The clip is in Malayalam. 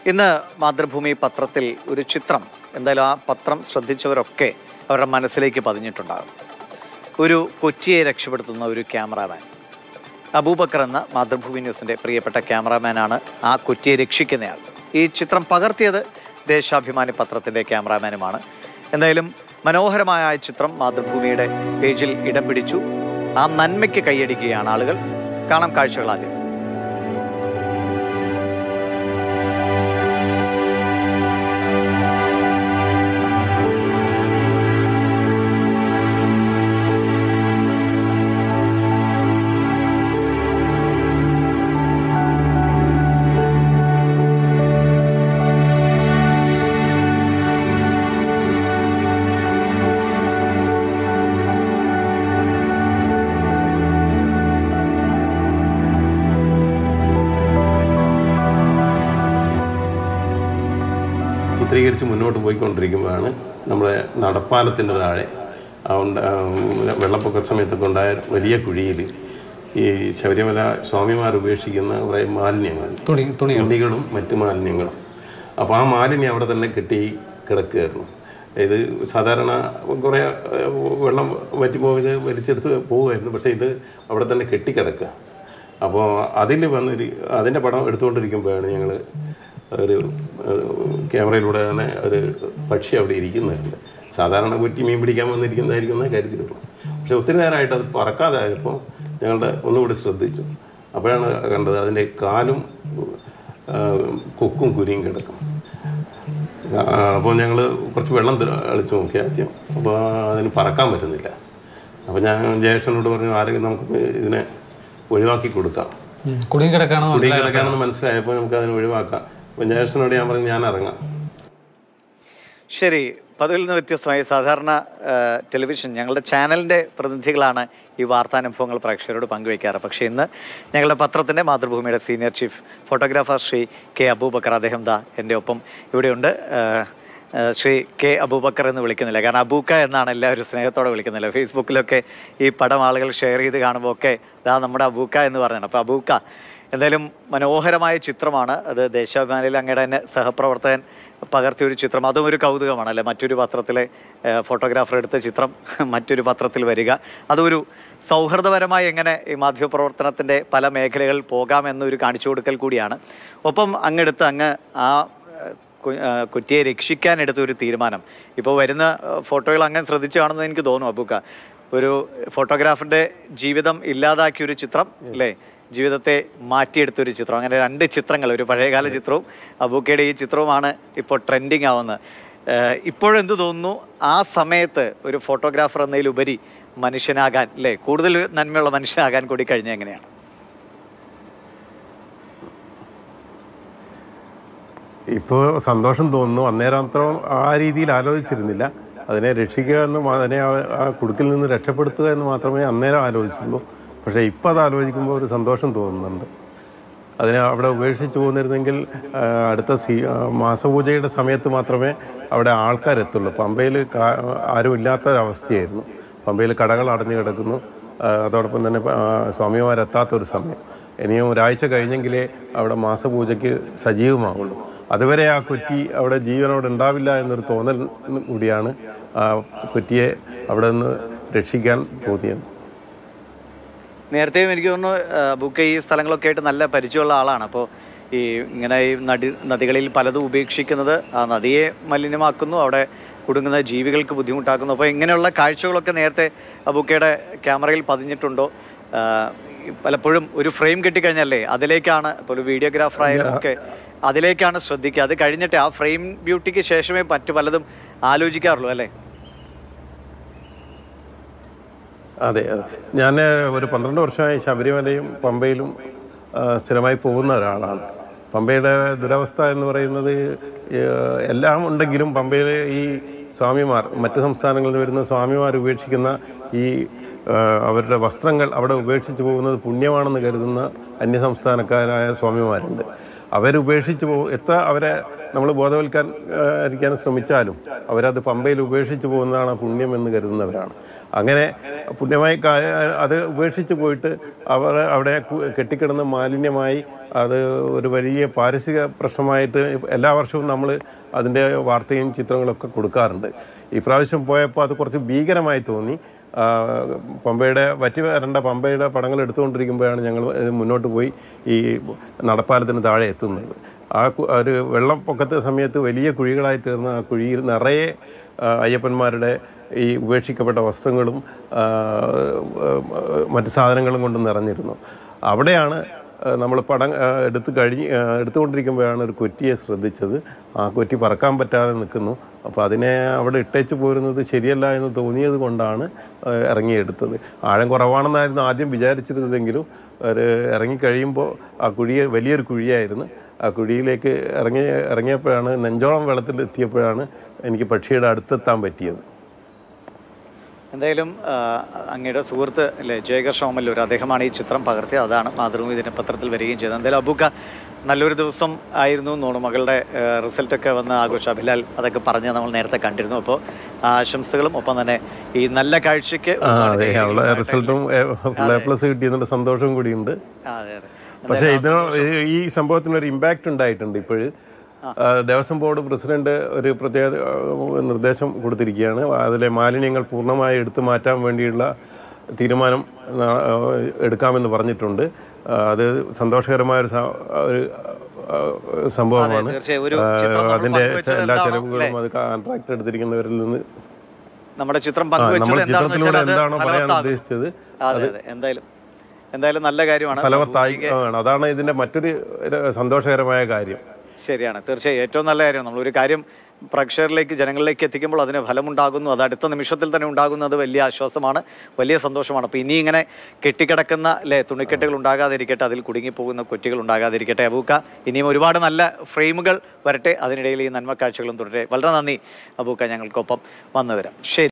ഇന്ന് മാതൃഭൂമി പത്രത്തിൽ ഒരു ചിത്രം എന്തായാലും ആ പത്രം ശ്രദ്ധിച്ചവരൊക്കെ അവരുടെ മനസ്സിലേക്ക് പതിഞ്ഞിട്ടുണ്ടാകും ഒരു കൊച്ചിയെ രക്ഷപ്പെടുത്തുന്ന ഒരു ക്യാമറാമാൻ അബൂബക്കർ എന്ന മാതൃഭൂമി ന്യൂസിൻ്റെ പ്രിയപ്പെട്ട ക്യാമറാമാനാണ് ആ കൊച്ചിയെ രക്ഷിക്കുന്നയാൾ ഈ ചിത്രം പകർത്തിയത് ദേശാഭിമാനി പത്രത്തിൻ്റെ ക്യാമറാമാനുമാണ് എന്തായാലും മനോഹരമായ ആ ചിത്രം മാതൃഭൂമിയുടെ പേജിൽ ഇടം പിടിച്ചു ആ നന്മയ്ക്ക് കൈയടിക്കുകയാണ് ആളുകൾ കാണാം കാഴ്ചകൾ ആദ്യം ചിത്രീകരിച്ച് മുന്നോട്ട് പോയിക്കൊണ്ടിരിക്കുമ്പോഴാണ് നമ്മുടെ നടപ്പാലത്തിൻ്റെ താഴെ ആ ഉണ്ട- ആ വെള്ളപ്പൊക്ക സമയത്തൊക്കെ ഉണ്ടായ വലിയ കുഴിയിൽ ഈ ശബരിമല സ്വാമിമാർ ഉപേക്ഷിക്കുന്ന കുറേ മാലിന്യങ്ങൾ തുണി തുണി തുണികളും മറ്റു മാലിന്യങ്ങളും അപ്പോൾ ആ മാലിന്യം അവിടെ തന്നെ കെട്ടി കിടക്കുകയായിരുന്നു ഇത് സാധാരണ കുറേ ഏഹ്, വെള്ളം വറ്റിപ്പോൾ ഇത് വലിച്ചെടുത്ത് പോവുമായിരുന്നു പക്ഷേ ഇത് അവിടെ തന്നെ കെട്ടിക്കിടക്കുക അപ്പോൾ അതിൽ വന്നൊരു അതിൻ്റെ പടം എടുത്തുകൊണ്ടിരിക്കുമ്പോഴാണ് ഞങ്ങൾ ഒരു ഏഹ്, ക്യാമറയിലൂടെ തന്നെ ഒരു പക്ഷി അവിടെ ഇരിക്കുന്നുണ്ട് സാധാരണ കുറ്റി മീൻ പിടിക്കാൻ വന്നിരിക്കുന്നതായിരിക്കും എന്നേ കരുതിയിട്ടുള്ളൂ പക്ഷെ ഒത്തിരി നേരമായിട്ട് അത് പറക്കാതായപ്പോൾ ഞങ്ങളുടെ ഒന്നുകൂടി ശ്രദ്ധിച്ചു അപ്പോഴാണ് കണ്ടത് അതിൻ്റെ കാലും ആ, കൊക്കും കുരിയും കിടക്കും അപ്പോൾ ഞങ്ങൾ കുറച്ച് വെള്ളം ത- അളിച്ച് നോക്കി ആദ്യം അപ്പോൾ അതിന് പറക്കാൻ പറ്റുന്നില്ല അപ്പോൾ ഞാൻ ജ്യേഷ്ഠനോട് പറഞ്ഞു ആരെങ്കിലും നമുക്ക് ഇതിനെ ഒഴിവാക്കി കൊടുക്കാം കുടുങ്ങി കിടക്കാണോ കുടി കിടക്കാണെന്ന് മനസ്സിലായപ്പോൾ നമുക്ക് അതിനെ ഒഴിവാക്കാം അപ്പോൾ ജ്യേഷ്ഠനോട് ഞാൻ പറഞ്ഞു ഞാൻ ഇറങ്ങാം ശരി പതിവിൽ നിന്ന് വ്യത്യസ്തമായി സാധാരണ ആ, ടെലിവിഷൻ ഞങ്ങളുടെ ചാനലിൻ്റെ പ്രതിനിധികളാണ് ഈ വാർത്താനുഭവങ്ങൾ പ്രേക്ഷകരോട് പങ്കുവയ്ക്കാറ് പക്ഷേ ഇന്ന് ഞങ്ങളുടെ പത്രത്തിൻ്റെ മാതൃഭൂമിയുടെ senior chief photographer Shri K Abubakar അദ്ദേഹം ദാ എൻ്റെ ഒപ്പം ഇവിടെയുണ്ട് ആ, ആ, ശ്രീ കെ അബൂബക്കർ എന്ന് വിളിക്കുന്നില്ല കാരണം അബൂക്ക എന്നാണ് എല്ലാവരും സ്നേഹത്തോടെ വിളിക്കുന്നില്ല ഫേസ്ബുക്കിലൊക്കെ ഈ പടം ആളുകൾ ഷെയർ ചെയ്ത് കാണുമ്പോൾ ഒക്കെ ദാ നമ്മുടെ അബൂക്ക എന്ന് പറഞ്ഞാണ് അപ്പോൾ അബൂക്ക എന്തായാലും മനോഹരമായ ചിത്രമാണ് അത് ദേശാഭിമാനിയിൽ അങ്ങയുടെ തന്നെ സഹപ്രവർത്തകൻ പകർത്തിയ ഒരു ചിത്രം അതും ഒരു കൗതുകമാണ് അല്ലെ മറ്റൊരു പത്രത്തിലെ ഫോട്ടോഗ്രാഫർ എടുത്ത ചിത്രം മറ്റൊരു പത്രത്തിൽ വരിക അതൊരു സൗഹൃദപരമായി എങ്ങനെ ഈ മാധ്യമപ്രവർത്തനത്തിൻ്റെ പല മേഖലകളിൽ പോകാമെന്നൊരു കാണിച്ചു കൊടുക്കൽ കൂടിയാണ് ഒപ്പം അങ്ങെടുത്ത് അങ്ങ് ആ ഏഹ്, കു- ഏഹ്, കുറ്റിയെ രക്ഷിക്കാൻ എടുത്ത ഒരു തീരുമാനം ഇപ്പോൾ വരുന്ന ഏഹ്, ഫോട്ടോകൾ അങ്ങനെ ശ്രദ്ധിച്ചു കാണുന്നത് എനിക്ക് തോന്നും അബൂക്ക ഒരു ഫോട്ടോഗ്രാഫറുടെ ജീവിതം ഇല്ലാതാക്കിയ ഒരു ചിത്രം അല്ലേ ജീവിതത്തെ മാറ്റിയെടുത്ത ഒരു ചിത്രം അങ്ങനെ രണ്ട് ചിത്രങ്ങൾ ഒരു പഴയകാല ചിത്രവും അബൂക്കയുടെ ഈ ചിത്രവുമാണ് ഇപ്പോൾ ട്രെൻഡിങ് ആവുന്നത് ഏഹ് ഇപ്പോഴെന്ത് തോന്നുന്നു ആ സമയത്ത് ഒരു ഫോട്ടോഗ്രാഫർ എന്നതിലുപരി മനുഷ്യനാകാൻ അല്ലേ കൂടുതൽ നന്മയുള്ള മനുഷ്യനാകാൻ കൂടി കഴിഞ്ഞ എങ്ങനെയാണ് ഇപ്പോൾ സന്തോഷം തോന്നുന്നു അന്നേരം അത്ര ആ രീതിയിൽ ആലോചിച്ചിരുന്നില്ല അതിനെ രക്ഷിക്കുക എന്നും അതിനെ ആ- ആ കുടുക്കിൽ നിന്ന് രക്ഷപ്പെടുത്തുക എന്ന് മാത്രമേ അന്നേരം ആലോചിച്ചുള്ളൂ പക്ഷേ ഇപ്പം അത് ആലോചിക്കുമ്പോൾ ഒരു സന്തോഷം തോന്നുന്നുണ്ട് അതിനെ അവിടെ ഉപേക്ഷിച്ച് പോന്നിരുന്നെങ്കിൽ ആ, അടുത്ത സീ ആ, മാസപൂജയുടെ സമയത്ത് മാത്രമേ അവിടെ ആൾക്കാരെത്തുള്ളൂ പമ്പയിൽ കാ- ആരും ഇല്ലാത്തൊരവസ്ഥയായിരുന്നു പമ്പയിൽ കടകൾ അടഞ്ഞു കിടക്കുന്നു ആ, അതോടൊപ്പം തന്നെ ആ, സ്വാമിമാരെത്താത്തൊരു സമയം ഇനിയും ഒരാഴ്ച കഴിഞ്ഞെങ്കിലേ അവിടെ മാസപൂജയ്ക്ക് സജീവമാവുള്ളൂ അതുവരെ ആ കുറ്റി അവിടെ ജീവനോട് ഉണ്ടാവില്ല എന്നൊരു തോന്നൽ കൂടിയാണ് ആ കുറ്റിയെ അവിടെ നിന്ന് രക്ഷിക്കാൻ തോന്നിയത് നേരത്തെയും എനിക്ക് തോന്നുന്നു ഏഹ് ബുക്ക് ഈ സ്ഥലങ്ങളൊക്കെ ആയിട്ട് നല്ല പരിചയമുള്ള ആളാണ് അപ്പോൾ ഈ ഇങ്ങനെ ഈ നദി നദികളിൽ പലതും ഉപേക്ഷിക്കുന്നത് ആ നദിയെ മലിനമാക്കുന്നു അവിടെ കുടുങ്ങുന്ന ജീവികൾക്ക് ബുദ്ധിമുട്ടാക്കുന്നു അപ്പോൾ ഇങ്ങനെയുള്ള കാഴ്ചകളൊക്കെ നേരത്തെ അബുക്കയുടെ ക്യാമറയിൽ പതിഞ്ഞിട്ടുണ്ടോ ആഹ് ഈ പലപ്പോഴും ഒരു ഫ്രെയിം കിട്ടിക്കഴിഞ്ഞല്ലേ അതിലേക്കാണ് ഇപ്പോൾ ഒരു വീഡിയോഗ്രാഫർ ആയാലും ഒക്കെ അതിലേക്കാണ് ശ്രദ്ധിക്കുക അത് കഴിഞ്ഞിട്ട് ആ ഫ്രെയിം ബ്യൂട്ടിക്ക് ശേഷമേ മറ്റു പലതും ആലോചിക്കാറുള്ളൂ അല്ലേ അതെ അതെ ഞാൻ ഒരു പന്ത്രണ്ട് വർഷമായി ശബരിമലയും പമ്പയിലും ആ, സ്ഥിരമായി പോകുന്ന ഒരാളാണ് പമ്പയുടെ ദുരവസ്ഥ എന്ന് പറയുന്നത് ഏഹ്, എല്ലാം ഉണ്ടെങ്കിലും പമ്പയിൽ ഈ സ്വാമിമാർ മറ്റ് സംസ്ഥാനങ്ങളിൽ നിന്ന് വരുന്ന സ്വാമിമാർ ഉപേക്ഷിക്കുന്ന ഈ ആ, അവരുടെ വസ്ത്രങ്ങൾ അവിടെ ഉപേക്ഷിച്ച് പോകുന്നത് പുണ്യമാണെന്ന് കരുതുന്ന അന്യസംസ്ഥാനക്കാരായ സ്വാമിമാരുണ്ട് അവരുപേക്ഷിച്ച് പോകും എത്ര അവരെ നമ്മൾ ബോധവൽക്കരിക്കാൻ ശ്രമിച്ചാലും അവരത് പമ്പയിൽ ഉപേക്ഷിച്ച് പോകുന്നതാണ് പുണ്യം എന്ന് കരുതുന്നവരാണ് അങ്ങനെ പുണ്യമായി കാ- അത് ഉപേക്ഷിച്ച് പോയിട്ട് അവർ അവിടെ കു- കെട്ടിക്കിടന്ന് മാലിന്യമായി അത് ഒരു വലിയ പാരിസ്ഥിതിക പ്രശ്നമായിട്ട് എല്ലാ വർഷവും നമ്മൾ അതിൻ്റെ വാർത്തയും ചിത്രങ്ങളൊക്കെ കൊടുക്കാറുണ്ട് ഈ പ്രാവശ്യം പോയപ്പോൾ അത് കുറച്ച് ഭീകരമായി തോന്നി ആ, പമ്പയുടെ വറ്റി വരേണ്ട പമ്പയുടെ പടങ്ങൾ എടുത്തുകൊണ്ടിരിക്കുമ്പോഴാണ് ഞങ്ങൾ ഇത് മുന്നോട്ട് പോയി ഈ നടപ്പാലത്തിന് താഴെ എത്തുന്നത് ആ കു- ഒരു വെള്ളപ്പൊക്കത്തെ സമയത്ത് വലിയ കുഴികളായി തീർന്ന ആ കുഴിയിൽ നിറയെ ആ, അയ്യപ്പന്മാരുടെ ഈ ഉപേക്ഷിക്കപ്പെട്ട വസ്ത്രങ്ങളും ആ, മറ്റ് സാധനങ്ങളും കൊണ്ട് നിറഞ്ഞിരുന്നു അവിടെയാണ് നമ്മൾ പടം ആ, എടുത്ത് കഴിഞ്ഞ് ആ, എടുത്തുകൊണ്ടിരിക്കുമ്പോഴാണ് ഒരു കൊറ്റിയെ ശ്രദ്ധിച്ചത് ആ കൊറ്റി പറക്കാൻ പറ്റാതെ നിൽക്കുന്നു അപ്പോൾ അതിനെ അവിടെ ഇട്ടേച്ച് പോരുന്നത് ശരിയല്ല എന്ന് തോന്നിയത് കൊണ്ടാണ് ആ, ഇറങ്ങിയെടുത്തത് ആഴം കുറവാണെന്നായിരുന്നു ആദ്യം വിചാരിച്ചിരുന്നതെങ്കിലും ഒരു ഇറങ്ങിക്കഴിയുമ്പോൾ ആ കുഴി വലിയൊരു കുഴിയായിരുന്നു ആ കുഴിയിലേക്ക് ഇറങ്ങി ഇറങ്ങിയപ്പോഴാണ് നെഞ്ചോളം വെള്ളത്തിൽ എത്തിയപ്പോഴാണ് എനിക്ക് പക്ഷിയുടെ അടുത്തെത്താൻ പറ്റിയത് എന്തായാലും ആ, അങ്ങയുടെ സുഹൃത്ത് അല്ലേ ജയകർ ഷോമല്ലൂർ അദ്ദേഹമാണ് ഈ ചിത്രം പകർത്തിയത് അതാണ് മാതൃഭൂമി ദിനപത്രത്തിൽ വരികയും ചെയ്തത് എന്തായാലും അബൂക്ക നല്ലൊരു ദിവസം ആയിരുന്നു തോന്നുന്നു മകളുടെ റിസൾട്ടൊക്കെ വന്ന് ആഘോഷ അഭിലാൽ അതൊക്കെ പറഞ്ഞ് നമ്മൾ നേരത്തെ കണ്ടിരുന്നു അപ്പോൾ ആശംസകളും ഒപ്പം തന്നെ ഈ നല്ല കാഴ്ചയ്ക്ക് ആ അതെ അവളെ റിസൾട്ടും ഫുൾ എ പ്ലസ് കിട്ടിയതിൻ്റെ സന്തോഷവും കൂടിയുണ്ട് ആ, അതെ അതെ പക്ഷേ ഇതിന് ഈ സംഭവത്തിന് ഒരു ഇമ്പാക്റ്റ് ഉണ്ടായിട്ടുണ്ട് ഇപ്പോഴ് ദേവസ്വം ബോർഡ് പ്രസിഡന്റ് ഒരു പ്രത്യേക ആ, നിർദ്ദേശം കൊടുത്തിരിക്കുകയാണ് അതിലെ മാലിന്യങ്ങൾ പൂർണ്ണമായി എടുത്തു മാറ്റാൻ വേണ്ടിയുള്ള തീരുമാനം ആ, എടുക്കാമെന്ന് പറഞ്ഞിട്ടുണ്ട് ആ, അത് സന്തോഷകരമായ ഒരു സ- ഒരു ആ, സംഭവമാണ് തീർച്ചയായും ഒരു ആ, ചിത്രം നമ്മൾ അതിന്റെ പങ്കുവെച്ചത് എല്ലാ എന്താണോ, ചെലവുകളും അത് കോൺട്രാക്ട് എടുത്തിരിക്കുന്നവരിൽ നിന്ന് നമ്മുടെ ചിത്രം നമ്മൾ പങ്കുവെച്ചത് എന്താണെന്ന് ചിത്രത്തിലൂടെ വെച്ചാൽ അത് എന്താണോ പറയാൻ ഫലവത്താകും. ഉദ്ദേശിച്ചത് അതെ അതെ എന്തായാലും എന്തായാലും നല്ല കാര്യമാണ് ഫലവത്തായി ആണ് അതാണ് ഇതിന്റെ മറ്റൊരു ഒരു സന്തോഷകരമായ കാര്യം ശരിയാണ് തീർച്ചയായും ഏറ്റവും നല്ല കാര്യമാണ് നമ്മളൊരു കാര്യം പ്രേക്ഷകരിലേക്ക് ജനങ്ങളിലേക്ക് എത്തിക്കുമ്പോൾ അതിന് ഫലമുണ്ടാകുന്നു അത് അടുത്ത നിമിഷത്തിൽ തന്നെ ഉണ്ടാകുന്നു അത് വലിയ ആശ്വാസമാണ് വലിയ സന്തോഷമാണ് അപ്പോൾ ഇനി ഇങ്ങനെ കെട്ടിക്കിടക്കുന്ന അല്ലേ തുണിക്കെട്ടുകൾ ഉണ്ടാകാതിരിക്കട്ടെ അതിൽ കുടുങ്ങിപ്പോകുന്ന കൊറ്റികൾ ഉണ്ടാകാതിരിക്കട്ടെ അബൂക്ക ഇനിയും ഒരുപാട് നല്ല ഫ്രെയിമുകൾ വരട്ടെ അതിനിടയിൽ ഈ നന്മ കാഴ്ചകളും തുടരട്ടെ വളരെ നന്ദി അബൂക്ക ഞങ്ങൾക്കൊപ്പം വന്നു തരാം ശരി